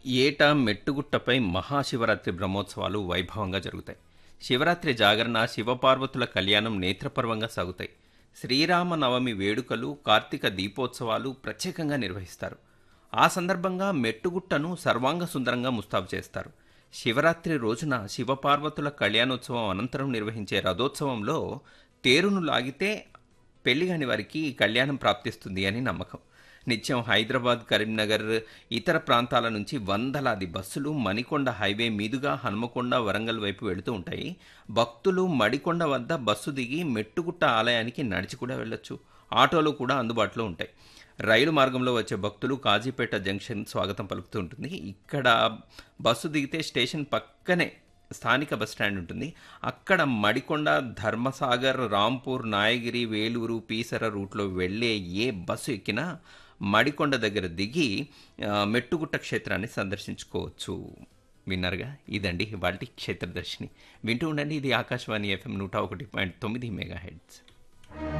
ఏటా మెట్టుగుట్టపై మహాశివరాత్రి బ్రహ్మోత్సవాలు వైభవంగా జరుగుతాయి శివరాత్రి జాగరణ శివపార్వతుల కళ్యాణం నేత్రపర్వంగా సాగుతాయి శ్రీరామ నవమి వేడుకలు కార్తీక దీపోత్సవాలు ప్రత్యేకంగా నిర్వహిస్తారు ఆ సందర్భంగా మెట్టుగుట్టను సర్వాంగ సుందరంగా ముస్తాబు చేస్తారు శివరాత్రి రోజున శివపార్వతుల కళ్యాణోత్సవం అనంతరం నిర్వహించే రథోత్సవంలో తేరును లాగితే పెళ్లి కాని వారికి ఈ కళ్యాణం ప్రాప్తిస్తుంది అని నమ్మకం నిత్యం హైదరాబాద్ కరీంనగర్ ఇతర ప్రాంతాల నుంచి వందలాది బస్సులు మణికొండ హైవే మీదుగా హనుమకొండ వరంగల్ వైపు వెళుతూ ఉంటాయి భక్తులు మడికొండ వద్ద బస్సు దిగి మెట్టుగుట్ట ఆలయానికి నడిచి కూడా వెళ్ళొచ్చు ఆటోలు కూడా అందుబాటులో ఉంటాయి రైలు మార్గంలో వచ్చే భక్తులు కాజీపేట జంక్షన్ స్వాగతం పలుకుతూ ఉంటుంది ఇక్కడ బస్సు దిగితే స్టేషన్ పక్కనే స్థానిక బస్ స్టాండ్ ఉంటుంది అక్కడ మడికొండ ధర్మసాగర్ రాంపూర్ నాయగిరి వేలూరు పీసర రూట్లో వెళ్ళే ఏ బస్సు ఎక్కినా మడికొండ దగ్గర దిగి ఆ, మెట్టుగుట్ట క్షేత్రాన్ని సందర్శించుకోవచ్చు విన్నారుగా ఇదండి ఇవాళ క్షేత్రదర్శిని వింటూ ఉండండి ఇది ఆకాశవాణి ఎఫ్ఎం నూట ఒకటి పాయింట్ తొమ్మిది మెగా హెడ్స్